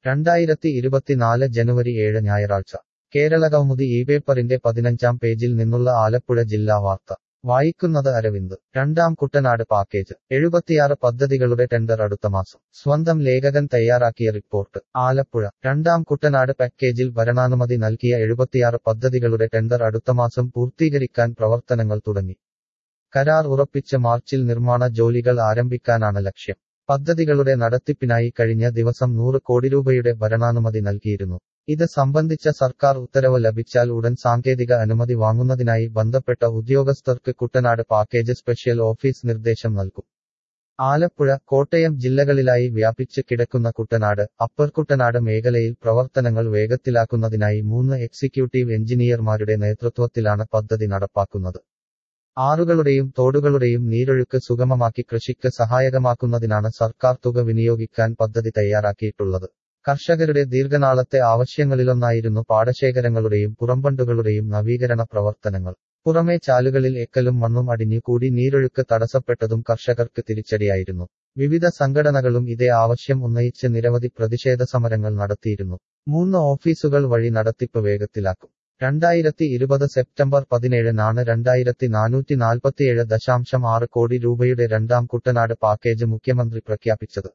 രണ്ടായിരത്തി ഇരുപത്തിനാല് ജനുവരി ഏഴ് ഞായറാഴ്ച കേരളകൗമുദി ഈ പേപ്പറിന്റെ പതിനഞ്ചാം പേജിൽ നിന്നുള്ള ആലപ്പുഴ ജില്ലാ വാർത്ത വായിക്കുന്നത് അരവിന്ദ് രണ്ടാം കുട്ടനാട് പാക്കേജ് എഴുപത്തിയാറ് പദ്ധതികളുടെ ടെൻഡർ അടുത്ത മാസം സ്വന്തം ലേഖകൻ തയ്യാറാക്കിയ റിപ്പോർട്ട് ആലപ്പുഴ രണ്ടാം കുട്ടനാട് പാക്കേജിൽ ഭരണാനുമതി നൽകിയ എഴുപത്തിയാറ് പദ്ധതികളുടെ ടെൻഡർ അടുത്ത മാസം പൂർത്തീകരിക്കാൻ പ്രവർത്തനങ്ങൾ തുടങ്ങി കരാർ ഉറപ്പിച്ച് മാർച്ചിൽ നിർമ്മാണ ജോലികൾ ആരംഭിക്കാനാണ് ലക്ഷ്യം പദ്ധതികളുടെ നടത്തിപ്പിനായി കഴിഞ്ഞ ദിവസം നൂറ് കോടി രൂപയുടെ ഭരണാനുമതി നൽകിയിരുന്നു ഇത് സംബന്ധിച്ച സർക്കാർ ഉത്തരവ് ലഭിച്ചാൽ ഉടൻ സാങ്കേതിക അനുമതി വാങ്ങുന്നതിനായി ബന്ധപ്പെട്ട ഉദ്യോഗസ്ഥർക്ക് കുട്ടനാട് പാക്കേജ് സ്പെഷ്യൽ ഓഫീസ് നിർദ്ദേശം നൽകും ആലപ്പുഴ കോട്ടയം ജില്ലകളിലായി വ്യാപിച്ച് കിടക്കുന്ന കുട്ടനാട് അപ്പർ കുട്ടനാട് മേഖലയിൽ പ്രവർത്തനങ്ങൾ വേഗത്തിലാക്കുന്നതിനായി മൂന്ന് എക്സിക്യൂട്ടീവ് എഞ്ചിനീയർമാരുടെ നേതൃത്വത്തിലാണ് പദ്ധതി നടപ്പാക്കുന്നത് ആറുകളുടെയും തോടുകളുടെയും നീരൊഴുക്ക് സുഗമമാക്കി കൃഷിക്ക് സഹായകമാക്കുന്നതിനാണ് സർക്കാർ തുക വിനിയോഗിക്കാൻ പദ്ധതി തയ്യാറാക്കിയിട്ടുള്ളത് കർഷകരുടെ ദീർഘനാളത്തെ ആവശ്യങ്ങളിലൊന്നായിരുന്നു പാടശേഖരങ്ങളുടെയും പുറംബണ്ടുകളുടെയും നവീകരണ പ്രവർത്തനങ്ങൾ പുറമേ ചാലുകളിൽ എക്കലും മണ്ണും അടിഞ്ഞു കൂടി നീരൊഴുക്ക് തടസ്സപ്പെട്ടതും കർഷകർക്ക് തിരിച്ചടിയായിരുന്നു വിവിധ സംഘടനകളും ഇതേ ആവശ്യം ഉന്നയിച്ച് നിരവധി പ്രതിഷേധ സമരങ്ങൾ നടത്തിയിരുന്നു മൂന്ന് ഓഫീസുകൾ വഴി നടത്തിപ്പ് വേഗത്തിലാക്കും രണ്ടായിരത്തി ഇരുപത് സെപ്റ്റംബർ പതിനേഴിനാണ് രണ്ടായിരത്തി നാനൂറ്റി നാൽപ്പത്തിയേഴ് ദശാംശം ആറ് കോടി രൂപയുടെ രണ്ടാം കുട്ടനാട് പാക്കേജ് മുഖ്യമന്ത്രി പ്രഖ്യാപിച്ചത്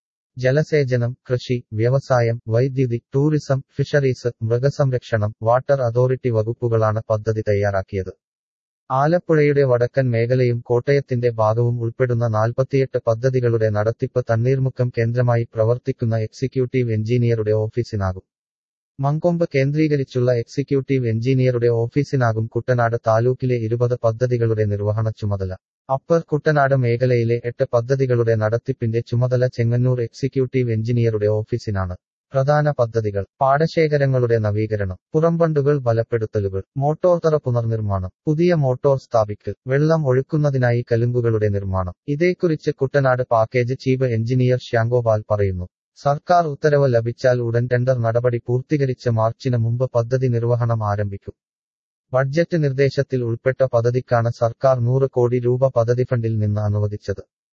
ജലസേചനം കൃഷി വ്യവസായം വൈദ്യുതി ടൂറിസം ഫിഷറീസ് മൃഗസംരക്ഷണം വാട്ടർ അതോറിറ്റി വകുപ്പുകളാണ് പദ്ധതി തയ്യാറാക്കിയത് ആലപ്പുഴയുടെ വടക്കൻ മേഖലയും കോട്ടയത്തിന്റെ ഭാഗവും ഉൾപ്പെടുന്ന നാൽപ്പത്തിയെട്ട് പദ്ധതികളുടെ നടത്തിപ്പ് തണ്ണീർമുക്കം കേന്ദ്രമായി പ്രവർത്തിക്കുന്ന എക്സിക്യൂട്ടീവ് എഞ്ചിനീയറുടെ ഓഫീസിനാകും മങ്കൊമ്പ് കേന്ദ്രീകരിച്ചുള്ള എക്സിക്യൂട്ടീവ് എഞ്ചിനീയറുടെ ഓഫീസിനാകും കുട്ടനാട് താലൂക്കിലെ ഇരുപത് പദ്ധതികളുടെ നിർവഹണ ചുമതല അപ്പർ കുട്ടനാട് മേഖലയിലെ എട്ട് പദ്ധതികളുടെ നടത്തിപ്പിന്റെ ചുമതല ചെങ്ങന്നൂർ എക്സിക്യൂട്ടീവ് എഞ്ചിനീയറുടെ ഓഫീസിനാണ് പ്രധാന പദ്ധതികൾ പാടശേഖരങ്ങളുടെ നവീകരണം പുറംബണ്ടുകൾ ബലപ്പെടുത്തലുകൾ മോട്ടോർ തറ പുനർനിർമ്മാണം പുതിയ മോട്ടോർ സ്ഥാപിക്കൽ വെള്ളം ഒഴുക്കുന്നതിനായി കലുങ്കുകളുടെ നിർമ്മാണം ഇതേക്കുറിച്ച് Kuttanad package chief engineer Shyamgopal പറയുന്നു സർക്കാർ ഉത്തരവ് ലഭിച്ചാൽ ഉടൻ ടെൻഡർ നടപടി പൂർത്തീകരിച്ച് മാർച്ചിന് മുമ്പ് പദ്ധതി നിർവഹണം ആരംഭിക്കും ബഡ്ജറ്റ് നിർദ്ദേശത്തിൽ ഉൾപ്പെട്ട പദ്ധതിക്കാണ് സർക്കാർ നൂറ് കോടി രൂപ പദ്ധതി ഫണ്ടിൽ നിന്ന് അനുവദിച്ചത്